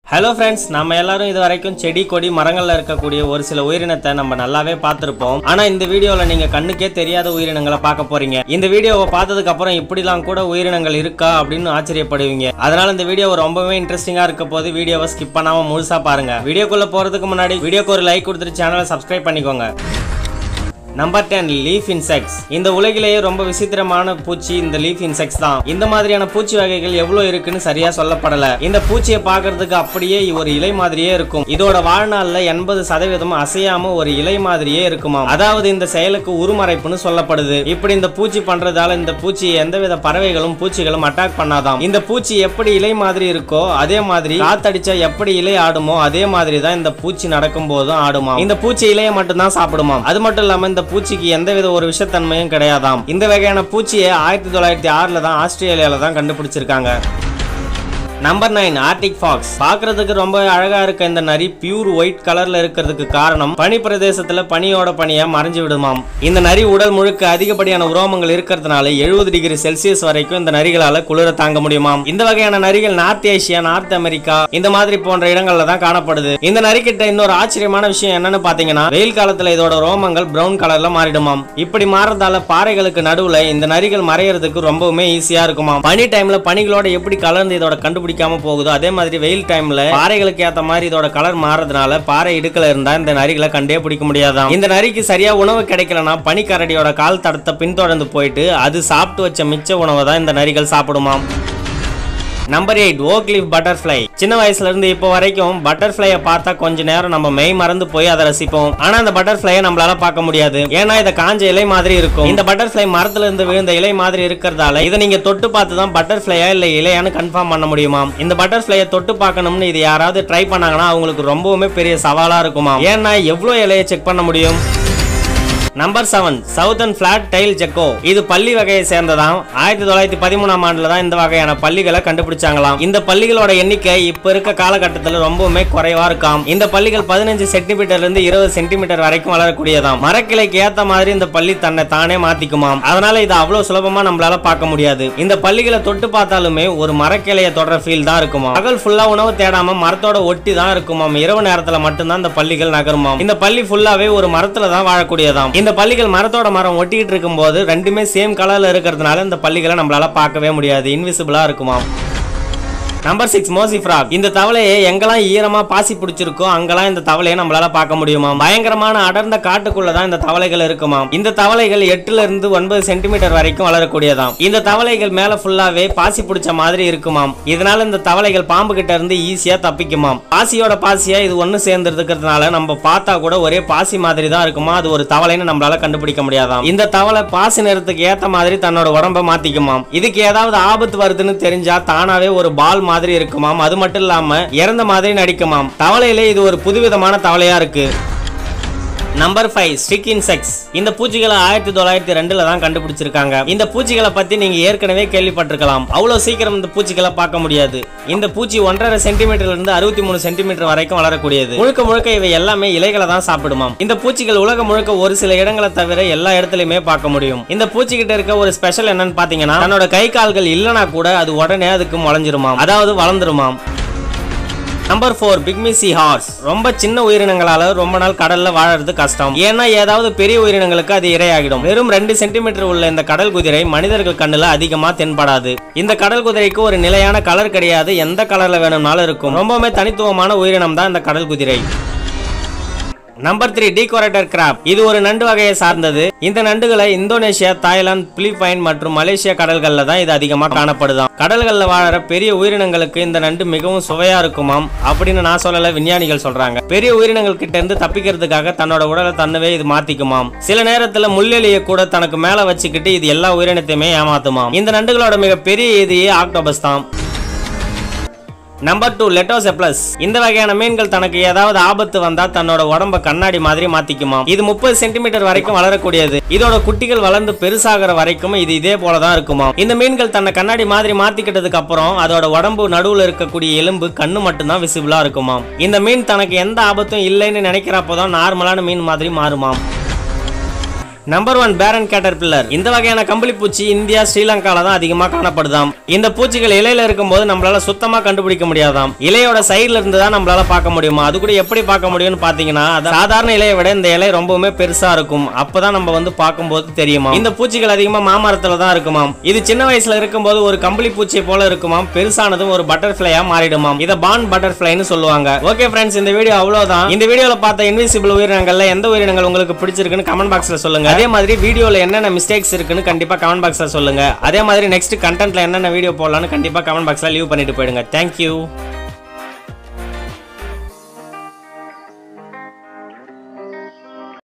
hello friends நம்ம எல்லாரும் இது வரைக்கும் செடி கொடி மரங்கள்ல இருக்கக்கூடிய ஒரு சில உயிரினத்தை நம்ம நல்லாவே பார்த்திருப்போம் ஆனா இந்த வீடியோல நீங்க கண்ணுக்கே தெரியாத உயிரினங்களை பார்க்க போறீங்க இந்த வீடியோவை பார்த்ததுக்கு அப்புறம் இப்படிலாம் கூட உயிரினங்கள் இருக்கா அப்படின்னு ஆச்சரியப்படுவீங்க அதனால இந்த வீடியோ ரொம்பவே இன்ட்ரெஸ்டிங்கா இருக்க போது வீடியோவை ஸ்கிப் பண்ணாம முழுசா பாருங்க வீடியோக்குள்ள போறதுக்கு முன்னாடி வீடியோக்கு ஒரு லைக் கொடுத்துட்டு சேனலை சப்ஸ்கிரைப் பண்ணிக்கோங்க நம்பர் டென் லீஃப் இன்செக்ட்ஸ் இந்த உலகிலேயே ரொம்ப விசித்திரமான பூச்சி இந்த லீஃப் இன்செக்ட்ஸ் தான் இந்த மாதிரியான பூச்சி வகைகள் எவ்வளவு இருக்குன்னு சரியா சொல்லப்படல இந்த பூச்சியை பார்க்கிறதுக்கு அப்படியே ஒரு இலை மாதிரியே இருக்கும் இதோட வாழ்நாள்ல எண்பது சதவீதம் அசையாம ஒரு இலை மாதிரியே இருக்குமா அதாவது இந்த செயலுக்கு உருமறைப்புன்னு சொல்லப்படுது இப்படி இந்த பூச்சி பண்றதால இந்த பூச்சி எந்தவித பறவைகளும் பூச்சிகளும் அட்டாக் பண்ணாதாம் இந்த பூச்சி எப்படி இலை மாதிரி இருக்கோ அதே மாதிரி காத்தடிச்சா எப்படி இலை ஆடுமோ அதே மாதிரி தான் இந்த பூச்சி நடக்கும் போதும் ஆடுமா இந்த பூச்சி இலையை மட்டும்தான் சாப்பிடுமாம் அது மட்டும் இல்லாம இந்த பூச்சிக்கு எந்தவித ஒரு விஷத்தன்மையும் கிடையாதாம் இந்த வகையான பூச்சியை ஆயிரத்தி தொள்ளாயிரத்தி ஆறுல தான் ஆஸ்திரேலியால தான் கண்டுபிடிச்சிருக்காங்க நம்பர் நைன் ஆர்டிக் ஃபாக்ஸ் பார்க்கிறதுக்கு ரொம்ப அழகா இருக்க இந்த நரி பியூர் ஒயிட் கலர்ல இருக்கிறதுக்கு காரணம் பனி பிரதேசத்துல பனியோட பனியா மறைஞ்சு விடுமாம் இந்த நரி உடல் முழுக்க அதிகப்படியான உரோமங்கள் இருக்கிறதுனால எழுபது டிகிரி செல்சியஸ் வரைக்கும் இந்த நரிகளால குளிர தாங்க முடியுமாம் இந்த வகையான நரிகள் நார்த் ஏசியா நார்த் அமெரிக்கா இந்த மாதிரி போன்ற இடங்கள்ல தான் காணப்படுது இந்த நரிக்கிட்ட இன்னொரு ஆச்சரியமான விஷயம் என்னன்னு பாத்தீங்கன்னா வெயில் காலத்துல இதோட ரோமங்கள் பிரவுன் கலர்ல மாறிடுமாம் இப்படி மாறதால பாறைகளுக்கு நடுவுல இந்த நரிகள் மறையறதுக்கு ரொம்பவுமே ஈஸியா இருக்குமாம் பனி டைம்ல பனிகளோட எப்படி கலர்ந்து இதோட கண்டுபிடிக்காம போகுதோ அதே மாதிரி வெயில் டைம்ல பாறைகளுக்கு ஏத்த மாதிரி இதோட கலர் மாறதுனால பாறை இடுக்கல இருந்தா இந்த நரிகளை கண்டே பிடிக்க முடியாதாம் இந்த நரிக்கு சரியா உணவு கிடைக்கலனா பனிக்கரடியோட கால் தடத்தை பின்தொடர்ந்து போயிட்டு அது சாப்பிட்டு வச்ச மிச்ச உணவை தான் இந்த நரிகள் சாப்பிடுமாம் number eight oak leaf butterfly சின்ன வயசுல இருந்து இப்போ வரைக்கும் பட்டர்ஃப்ளையை பார்த்தா கொஞ்ச நேரம் நம்ம மெய் மறந்து போய் அதை ரசிப்போம் ஆனா அந்த பட்டர்ஃப்ளையை நம்மளால பார்க்க முடியாது ஏன்னா இதை காஞ்ச இலை மாதிரி இருக்கும் இந்த பட்டர்ஃப்ளை மரத்துல இருந்து விழுந்த இலை மாதிரி இருக்கிறதால இதை நீங்க தொட்டு பார்த்து தான் பட்டர்ஃப்ளையா இல்ல இலையான்னு கன்ஃபார்ம் பண்ண முடியுமா இந்த பட்டர்ஃப்ளையை தொட்டு பார்க்கணும்னு இது யாராவது ட்ரை பண்ணாங்கன்னா அவங்களுக்கு ரொம்பவுமே பெரிய சவாலா இருக்குமா ஏன்னா எவ்வளவு இலையை செக் பண்ண முடியும் number seven southern flat tail gecko இது பள்ளி வகையை சேர்ந்ததாம் ஆயிரத்தி தொள்ளாயிரத்தி பதிமூணாம் ஆண்டுல தான் இந்த வகையான பள்ளிகளை கண்டுபிடிச்சாங்களாம் இந்த பள்ளிகளோட எண்ணிக்கை இப்ப இருக்க காலகட்டத்தில் ரொம்பவுமே குறைவா இருக்காம் இந்த பள்ளிகள் பதினஞ்சு சென்டிமீட்டர்ல இருந்து இருபது சென்டிமீட்டர் வரைக்கும் வளரக்கூடியதாம் மரக்கிளைக்கு ஏத்த மாதிரி இந்த பள்ளி தன்னை தானே மாத்திக்குமாம் அதனால இது அவ்வளவு சுலபமா நம்மளால பார்க்க முடியாது இந்த பள்ளிகளை தொட்டு பார்த்தாலுமே ஒரு மரக்கிளைய தொடர ஃபீல் தான் இருக்குமா பகல் ஃபுல்லா உணவு தேடாம மரத்தோட ஒட்டி தான் இருக்குமாம் இரவு நேரத்துல மட்டும்தான் இந்த பள்ளிகள் நகருமாம் இந்த பள்ளி ஃபுல்லாவே ஒரு மரத்துல தான் வாழக்கூடியதாம் இந்த பள்ளிகள் மரத்தோட மரம் ஒட்டிக்கிட்டு இருக்கும்போது ரெண்டுமே சேம் கலர்ல இருக்கிறதுனால இந்த பள்ளிகளை நம்மளால பார்க்கவே முடியாது இன்விசிபிளா இருக்குமாம் நம்பர் சிக்ஸ் மோசி ஃப்ராக் இந்த தவளையை எங்கெல்லாம் ஈரமா பாசி பிடிச்சிருக்கோ அங்கெல்லாம் இந்த தவளையை நம்மளால பார்க்க முடியுமா பயங்கரமான அடர்ந்த காட்டுக்குள்ள தான் இந்த தவளைகள் இருக்குமாம் இந்த தவளைகள் எட்டுல இருந்து ஒன்பது சென்டிமீட்டர் வரைக்கும் வளரக்கூடியதாம் இந்த தவளைகள் மேல ஃபுல்லாவே பாசி பிடிச்ச மாதிரி இருக்குமாம் இதனால இந்த தவளைகள் பாம்பு கிட்ட இருந்து ஈஸியா தப்பிக்குமாம் பாசியோட பாசியா இது ஒண்ணு சேர்ந்து இருக்கிறதுனால நம்ம பார்த்தா கூட ஒரே பாசி மாதிரி தான் இருக்குமா அது ஒரு தவளைன்னு நம்மளால கண்டுபிடிக்க முடியாதாம் இந்த தவளை பாசி நிறத்துக்கு ஏத்த மாதிரி தன்னோட உடம்ப மாத்திக்குமாம் இதுக்கு ஏதாவது ஆபத்து வருதுன்னு தெரிஞ்சா தானாவே ஒரு பால் மாதிரி இருக்குமாம் அது மட்டும் இல்லாம இறந்த மாதிரி நடிக்குமாம் தவளையிலே இது ஒரு புதுவிதமான தவளையா இருக்கு நம்பர் ஃபைவ் ஸ்டிக் இன்செக்ட்ஸ் இந்த பூச்சிகளை ஆயிரத்தி தொள்ளாயிரத்தி ரெண்டுல தான் கண்டுபிடிச்சிருக்காங்க இந்த பூச்சிகளை பத்தி நீங்க ஏற்கனவே கேள்விப்பட்டிருக்கலாம் அவ்வளவு சீக்கிரம் இந்த பூச்சிகளை பார்க்க முடியாது இந்த பூச்சி ஒன்றரை சென்டிமீட்டர்ல இருந்து அறுபத்தி மூணு சென்டிமீட்டர் வரைக்கும் வளரக்கூடியது முழுக்க முழுக்க இவை எல்லாமே இலைகளை தான் சாப்பிடுமாம் இந்த பூச்சிகள் உலகம் முழுக்க ஒரு சில இடங்களை தவிர எல்லா இடத்துலயுமே பார்க்க முடியும் இந்த பூச்சி கிட்ட இருக்க ஒரு ஸ்பெஷல் என்னன்னு பாத்தீங்கன்னா தன்னோட கை கால்கள் இல்லனா கூட அது உடனே அதுக்கு முளைஞ்சிருமாம் அதாவது வளர்ந்துருமாம் நம்பர் ஃபோர் பிக்மிசி ஹார்ஸ் ரொம்ப சின்ன உயிரினங்களால ரொம்ப நாள் கடல்ல வாழறது கஷ்டம் ஏன்னா ஏதாவது பெரிய உயிரினங்களுக்கு அது இரையாகிடும் வெறும் ரெண்டு சென்டிமீட்டர் உள்ள இந்த கடல் குதிரை மனிதர்கள் கண்ணுல அதிகமா தென்படாது இந்த கடல் குதிரைக்கு ஒரு நிலையான கலர் கிடையாது எந்த கலர்ல வேணும்னாலும் இருக்கும் ரொம்பவுமே தனித்துவமான உயிரினம் தான் இந்த கடல் குதிரை நம்பர் த்ரீ டீகோரேட்டர் கிராப் இது ஒரு நண்டு வகையை சார்ந்தது இந்த நண்டுகளை இந்தோனேஷியா தாய்லாந்து பிலிப்பைன் மற்றும் மலேசியா கடல்கள்ல தான் இது அதிகமா காணப்படுதாம் கடல்கள்ல வாழற பெரிய உயிரினங்களுக்கு இந்த நண்டு மிகவும் சுவையா இருக்குமாம் அப்படின்னு நான் சொல்லல விஞ்ஞானிகள் சொல்றாங்க பெரிய உயிரினங்கள் கிட்ட இருந்து தப்பிக்கிறதுக்காக தன்னோட உடலை தன்னவே இது மாத்திக்குமாம் சில நேரத்துல முள்ளெலியை கூட தனக்கு மேல வச்சுக்கிட்டு இது எல்லா உயிரினத்தையுமே ஏமாத்துமாம் இந்த நண்டுகளோட மிக பெரிய எதிரியே ஆக்டோபஸ் தான் நம்பர் டூ லெட்டோசெப்ளஸ் இந்த வகையான மீன்கள் தனக்கு ஏதாவது ஆபத்து வந்தா தன்னோட உடம்ப கண்ணாடி மாதிரி மாத்திக்குமா இது முப்பது சென்டிமீட்டர் வரைக்கும் வளரக்கூடியது இதோட குட்டிகள் வளர்ந்து பெருசாகிற வரைக்கும் இது இதே போலதான் இருக்குமா இந்த மீன்கள் தன்னை கண்ணாடி மாதிரி மாத்திக்கிட்டதுக்கு அப்புறம் அதோட உடம்பு நடுவுல இருக்கக்கூடிய எலும்பு கண்ணு மட்டும்தான் விசிபிளா இருக்குமாம் இந்த மீன் தனக்கு எந்த ஆபத்தும் இல்லைன்னு நினைக்கிறப்போதான் நார்மலான மீன் மாதிரி மாறுமாம் number one baron caterpillar இந்த வகையான கம்பளி பூச்சி இந்தியா ஸ்ரீலங்கால தான் அதிகமா காணப்படுதாம் இந்த பூச்சிகள் இலையில இருக்கும்போது நம்மளால சுத்தமா கண்டுபிடிக்க முடியாதாம் இலையோட சைடுல இருந்து தான் நம்மளால பார்க்க முடியுமா அது கூட எப்படி பார்க்க முடியும்னு பாத்தீங்கன்னா அது சாதாரண இலையை விட இந்த இலை ரொம்பவுமே பெருசா இருக்கும் அப்பதான் நம்ம வந்து பார்க்கும்போது தெரியுமா இந்த பூச்சிகள் அதிகமா மாமரத்துல தான் இருக்குமாம் இது சின்ன வயசுல இருக்கும்போது ஒரு கம்பளி பூச்சியை போல இருக்குமாம் பெருசானதும் ஒரு பட்டர்ஃபிளையா மாறிடுமாம் இதை பான் பட்டர்ஃபிளைன்னு சொல்லுவாங்க ஓகே ஃப்ரெண்ட்ஸ் இந்த வீடியோ அவ்வளவுதான் இந்த வீடியோல பார்த்த இன்விசிபிள் உயிரினங்கள்ல எந்த உயிரினங்கள் உங்களுக்கு பிடிச்சிருக்குன்னு கமெண்ட் பாக்ஸ்ல சொல்லுங்க அதே மாதிரி வீடியோல என்னென்ன மிஸ்டேக்ஸ் இருக்குன்னு கண்டிப்பா கமெண்ட் பாக்ஸ்ல சொல்லுங்க அதே மாதிரி நெக்ஸ்ட் கண்டென்ட்ல என்னென்ன வீடியோ போடலாம்னு கண்டிப்பா கமெண்ட் பாக்ஸ்ல லீவ் பண்ணிட்டு போயிடுங்க தேங்க்யூ